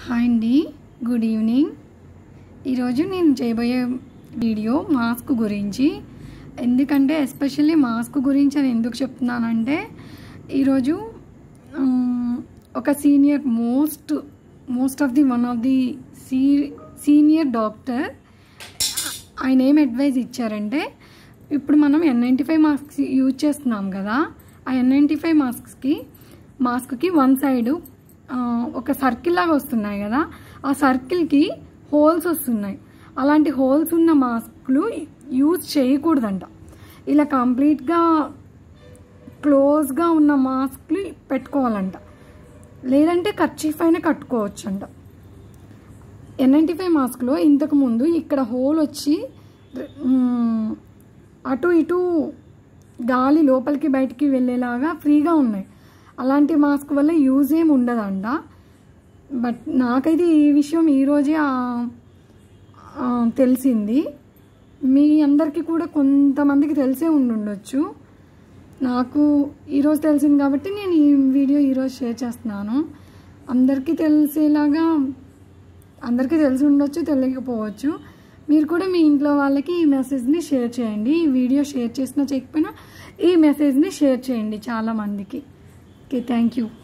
hi అండి good evening ఈరోజు నేను చేయబోయే వీడియో మాస్క్ గురించి ఎందుకంటే ఎస్పెషల్లీ మాస్క్ గురించి అని ఎందుకు చెప్తున్నానంటే ఈరోజు ఉమ్, ఒక senior most most of the one of the సీ సీనియర్ డాక్టర్ ఆయన ఏం అడ్వైజ్ ఇచ్చారంటే ఇప్పుడు మనం N ninety five masks use చేస్తున్నాం కదా ఆ ఎన్ నైంటీ ఫైవ్ మాస్క్స్కి మాస్క్కి వన్ సైడ్ ఒక సర్కిల్ లాగా వస్తున్నాయి కదా ఆ సర్కిల్కి హోల్స్ వస్తున్నాయి అలాంటి హోల్స్ ఉన్న మాస్క్లు యూజ్ చేయకూడదంట ఇలా కంప్లీట్గా క్లోజ్గా ఉన్న మాస్క్లు పెట్టుకోవాలంట లేదంటే కర్చీఫ్ అయినా కట్టుకోవచ్చు అంట ఎన్ నైంటీ ఫైవ్ మాస్క్లో ఇంతకు ముందు ఇక్కడ హోల్ వచ్చి మ్, అటు ఇటు గాలి లోపలికి బయటికి వెళ్ళేలాగా ఫ్రీగా ఉన్నాయి అలాంటి మాస్క్ వల్ల యూజ్ ఏమి ఉండదంట బట్ నాకైతే ఈ విషయం ఈరోజే ఆ, ఆ, తెలిసింది మీ అందరికీ కూడా కొంతమందికి తెలిసే ఉండుండొచ్చు నాకు ఈరోజు తెలిసింది కాబట్టి నేను ఈ వీడియో ఈరోజు షేర్ చేస్తున్నాను అందరికీ తెలిసేలాగా అందరికీ తెలిసి ఉండొచ్చు తెలియకపోవచ్చు మీరు కూడా మీ ఇంట్లో వాళ్ళకి ఈ మెసేజ్ని షేర్ చేయండి ఈ వీడియో షేర్ చేసినా చేయకపోయినా ఈ మెసేజ్ని షేర్ చేయండి చాలామందికి ఓకే థ్యాంక్ యూ